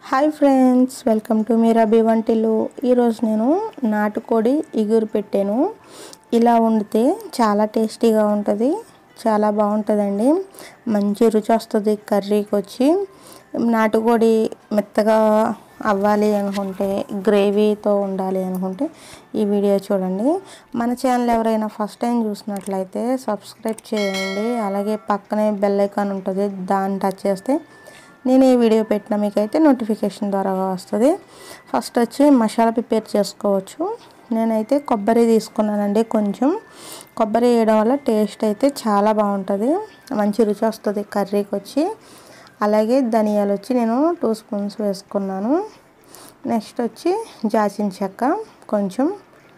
hi friends welcome to Meera B వంటిల్లు ఈరోజు నేను నాటుకోడి ఇగురు పెట్టాను ఇలా వండితే చాలా టేస్టీగా ఉంటుంది చాలా బాగుంటుందండి మంచి రుచి వస్తుంది కర్రీకి వచ్చి నాటుకోడి మెత్తగా అవ్వాలి అనుకుంటే గ్రేవీతో ఉండాలి అనుకుంటే ఈ వీడియో చూడండి మన ఛానల్ ఎవరైనా ఫస్ట్ టైం చూసినట్లయితే సబ్స్క్రైబ్ చేయండి అలాగే పక్కనే బెల్ ఐకాన్ ఉంటుంది దాన్ని టచ్ చేస్తే నేను ఈ వీడియో పెట్టిన మీకైతే నోటిఫికేషన్ ద్వారా వస్తుంది ఫస్ట్ వచ్చి మసాలా ప్రిపేర్ చేసుకోవచ్చు నేనైతే కొబ్బరి తీసుకున్నానండి కొంచెం కొబ్బరి వేయడం వల్ల టేస్ట్ అయితే చాలా బాగుంటుంది మంచి రుచి వస్తుంది కర్రీకి వచ్చి అలాగే ధనియాలు వచ్చి నేను టూ స్పూన్స్ వేసుకున్నాను నెక్స్ట్ వచ్చి జాచిన చెక్క కొంచెం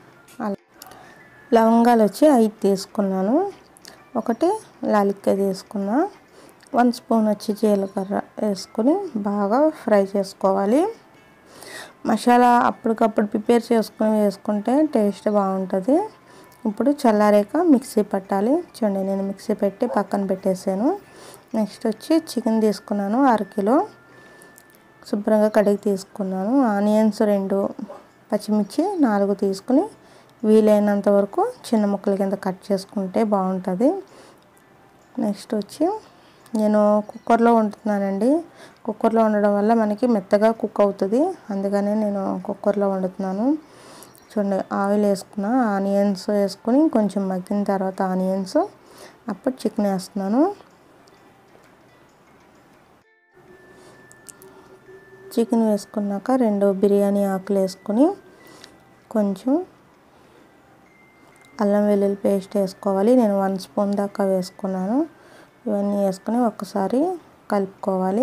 లవంగాలు వచ్చి ఐదు తీసుకున్నాను ఒకటి లాలిక్క తీసుకున్నా వన్ స్పూన్ వచ్చి జీలకర్ర వేసుకొని బాగా ఫ్రై చేసుకోవాలి మసాలా అప్పటికప్పుడు ప్రిపేర్ చేసుకొని వేసుకుంటే టేస్ట్ బాగుంటుంది ఇప్పుడు చల్లారాక మిక్సీ పట్టాలి చూడండి నేను మిక్సీ పెట్టి పక్కన పెట్టేసాను నెక్స్ట్ వచ్చి చికెన్ తీసుకున్నాను అరకిలో శుభ్రంగా కడిగి తీసుకున్నాను ఆనియన్స్ రెండు పచ్చిమిర్చి నాలుగు తీసుకుని వీలైనంత వరకు చిన్న ముక్కల కింద కట్ చేసుకుంటే బాగుంటుంది నెక్స్ట్ వచ్చి నేను కుక్కర్లో వండుతున్నానండి కుక్కర్లో వండడం వల్ల మనకి మెత్తగా కుక్ అవుతుంది అందుకనే నేను కుక్కర్లో వండుతున్నాను చూడండి ఆయిల్ వేసుకున్న ఆనియన్స్ వేసుకొని కొంచెం మగ్గిన తర్వాత ఆనియన్స్ అప్పుడు చికెన్ వేస్తున్నాను చికెన్ వేసుకున్నాక రెండు బిర్యానీ ఆకులు వేసుకొని కొంచెం అల్లం వెల్లుల్లి పేస్ట్ వేసుకోవాలి నేను వన్ స్పూన్ దాకా వేసుకున్నాను ఇవన్నీ వేసుకొని ఒక్కసారి కలుపుకోవాలి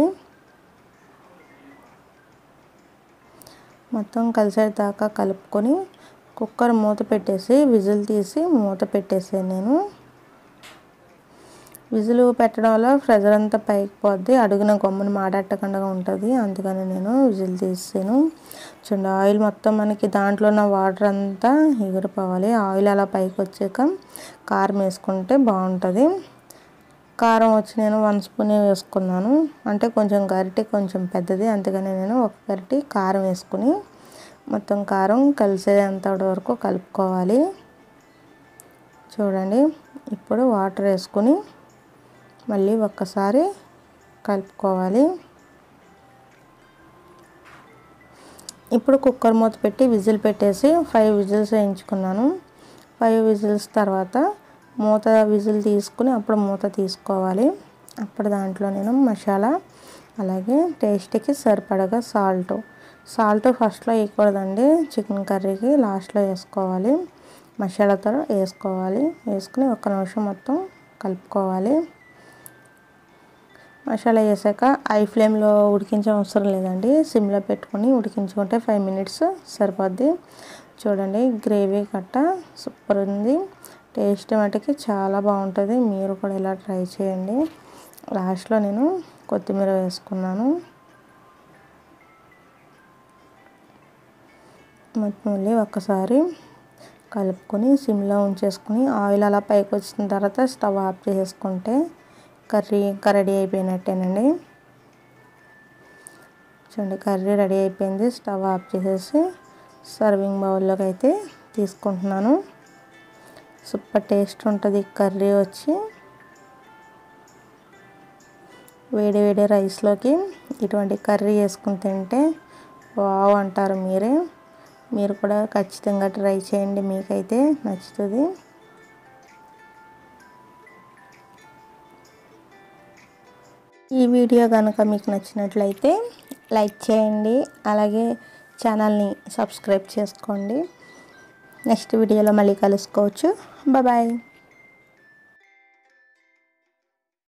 మొత్తం కలిసేదాకా కలుపుకొని కుక్కర్ మూత పెట్టేసి విజిల్ తీసి మూత పెట్టేసాను నేను విజిల్ పెట్టడం వల్ల ప్రెజర్ అంతా పైకి పోద్ది అడుగున గమ్మున మాడట్టకుండా ఉంటుంది అందుకని నేను విజిల్ తీసాను చూడండి ఆయిల్ మొత్తం మనకి దాంట్లో ఉన్న వాటర్ అంతా ఎగిరిపోవాలి ఆయిల్ అలా పైకి వచ్చాక కారం వేసుకుంటే బాగుంటుంది కారం వచ్చి నేను వన్ స్పూన్ వేసుకున్నాను అంటే కొంచెం గరిటె కొంచెం పెద్దది అందుకని నేను ఒక గరిటె కారం వేసుకుని మొత్తం కారం కలిసేంత వరకు కలుపుకోవాలి చూడండి ఇప్పుడు వాటర్ వేసుకుని మళ్ళీ ఒక్కసారి కలుపుకోవాలి ఇప్పుడు కుక్కర్ మూత పెట్టి విజిల్ పెట్టేసి ఫైవ్ విజిల్స్ వేయించుకున్నాను ఫైవ్ విజిల్స్ తర్వాత మూత విజిల్ తీసుకుని అప్పుడు మూత తీసుకోవాలి అప్పుడు దాంట్లో నేను మసాలా అలాగే టేస్ట్కి సరిపడగా సాల్ట్ సాల్ట్ ఫస్ట్లో వేయకూడదండి చికెన్ కర్రీకి లాస్ట్లో వేసుకోవాలి మసాలాతో వేసుకోవాలి వేసుకుని ఒక నిమిషం మొత్తం కలుపుకోవాలి మసాలా వేసాక ఐ ఫ్లేమ్లో ఉడికించే అవసరం లేదండి సిమ్లో పెట్టుకొని ఉడికించుకుంటే ఫైవ్ మినిట్స్ సరిపోద్ది చూడండి గ్రేవీ కట్ట సూపర్ ఉంది టేస్ట్ మటుకి చాలా బాగుంటుంది మీరు కూడా ఇలా ట్రై చేయండి లాస్ట్లో నేను కొత్తిమీర వేసుకున్నాను మళ్ళీ ఒక్కసారి కలుపుకొని సిమ్లో ఉంచేసుకుని ఆయిల్ అలా పైకి వచ్చిన తర్వాత స్టవ్ ఆఫ్ చేసేసుకుంటే కర్రీ ఇంకా రెడీ అయిపోయినట్టేనండి చూడండి కర్రీ రెడీ అయిపోయింది స్టవ్ ఆఫ్ చేసేసి సర్వింగ్ బౌల్లోకి అయితే తీసుకుంటున్నాను సూపర్ టేస్ట్ ఉంటుంది కర్రీ వచ్చి వేడి వేడి రైస్లోకి ఇటువంటి కర్రీ వేసుకుని తింటే వావ్ అంటారు మీరే మీరు కూడా ఖచ్చితంగా ట్రై చేయండి మీకైతే నచ్చుతుంది ఈ వీడియో కనుక మీకు నచ్చినట్లయితే లైక్ చేయండి అలాగే ఛానల్ని సబ్స్క్రైబ్ చేసుకోండి నెక్స్ట్ వీడియోలో మళ్ళీ కలుసుకోవచ్చు బాయ్